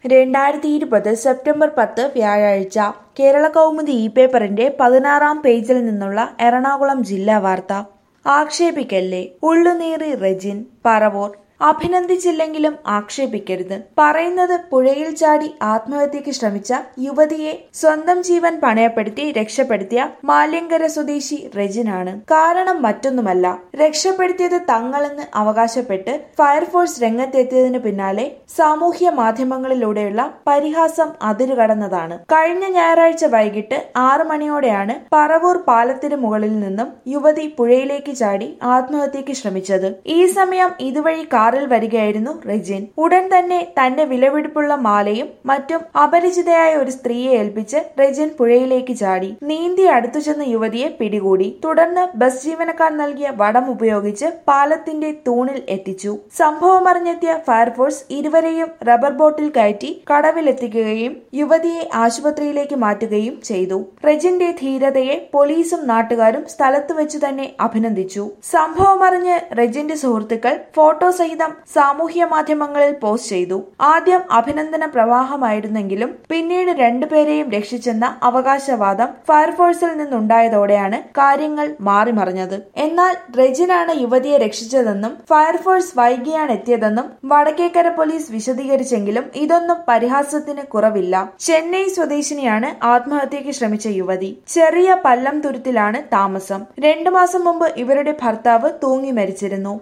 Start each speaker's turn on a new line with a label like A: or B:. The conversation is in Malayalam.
A: രണ്ടായിരത്തി ഇരുപത് സെപ്റ്റംബർ പത്ത് വ്യാഴാഴ്ച കേരള കൗമുദി ഇ പേപ്പറിന്റെ പതിനാറാം പേജിൽ നിന്നുള്ള എറണാകുളം ജില്ലാ വാർത്ത ആക്ഷേപിക്കല്ലേ ഉള്ളുനീറി റെജിൻ പറവൂർ അഭിനന്ദിച്ചില്ലെങ്കിലും ആക്ഷേപിക്കരുത് പറയുന്നത് പുഴയിൽ ചാടി ആത്മഹത്യക്ക് ശ്രമിച്ച യുവതിയെ സ്വന്തം ജീവൻ പണയപ്പെടുത്തി രക്ഷപ്പെടുത്തിയ മാല്യങ്കര സ്വദേശി റെജിനാണ് കാരണം മറ്റൊന്നുമല്ല രക്ഷപ്പെടുത്തിയത് തങ്ങളെന്ന് അവകാശപ്പെട്ട് ഫയർഫോഴ്സ് രംഗത്തെത്തിയതിനു പിന്നാലെ സാമൂഹ്യ മാധ്യമങ്ങളിലൂടെയുള്ള പരിഹാസം അതിരുകടന്നതാണ് കഴിഞ്ഞ ഞായറാഴ്ച വൈകിട്ട് ആറു മണിയോടെയാണ് പറവൂർ പാലത്തിന് മുകളിൽ നിന്നും യുവതി പുഴയിലേക്ക് ചാടി ആത്മഹത്യക്ക് ശ്രമിച്ചത് ഈ സമയം ഇതുവഴി കാറിൽ വരികയായിരുന്നു റെജിൻ ഉടൻ തന്നെ തന്റെ വിലപിടിപ്പുള്ള മാലയും മറ്റും അപരിചിതയായ ഒരു സ്ത്രീയെ ഏൽപ്പിച്ച് റെജിൻ പുഴയിലേക്ക് ചാടി നീന്തി അടുത്തു ചെന്ന യുവതിയെ പിടികൂടി തുടർന്ന് ബസ് ജീവനക്കാർ നൽകിയ വടം ഉപയോഗിച്ച് പാലത്തിന്റെ തൂണിൽ എത്തിച്ചു സംഭവമറിഞ്ഞെത്തിയ ഫയർഫോഴ്സ് ഇരുവരെയും റബ്ബർ ബോട്ടിൽ കയറ്റി കടവിലെത്തിക്കുകയും യുവതിയെ ആശുപത്രിയിലേക്ക് മാറ്റുകയും ചെയ്തു റെജിന്റെ ധീരതയെ പോലീസും നാട്ടുകാരും സ്ഥലത്ത് വെച്ച് തന്നെ അഭിനന്ദിച്ചു സംഭവമറിഞ്ഞ് റെജിന്റെ സുഹൃത്തുക്കൾ ഫോട്ടോ സഹിതം സാമൂഹ്യ മാധ്യമങ്ങളിൽ പോസ്റ്റ് ചെയ്തു ആദ്യം അഭിനന്ദന പ്രവാഹമായിരുന്നെങ്കിലും പിന്നീട് രണ്ടുപേരെയും രക്ഷിച്ചെന്ന അവകാശവാദം ഫയർഫോഴ്സിൽ നിന്നുണ്ടായതോടെയാണ് കാര്യങ്ങൾ മാറിമറിഞ്ഞത് എന്നാൽ റെജിനാണ് യുവതിയെ രക്ഷിച്ചതെന്നും ഫയർഫോഴ്സ് വൈകിയാണ് എത്തിയതെന്നും വടക്കേക്കര പോലീസ് വിശദീകരിച്ചെങ്കിലും ഇതൊന്നും പരിഹാസത്തിന് കുറവില്ല ചെന്നൈ സ്വദേശിനിയാണ് ആത്മഹത്യക്ക് ശ്രമിച്ച യുവതി ചെറിയ പല്ലം തുരുത്തിലാണ് താമസം രണ്ടു മാസം മുമ്പ് ഇവരുടെ ഭർത്താവ് തൂങ്ങി മരിച്ചിരുന്നു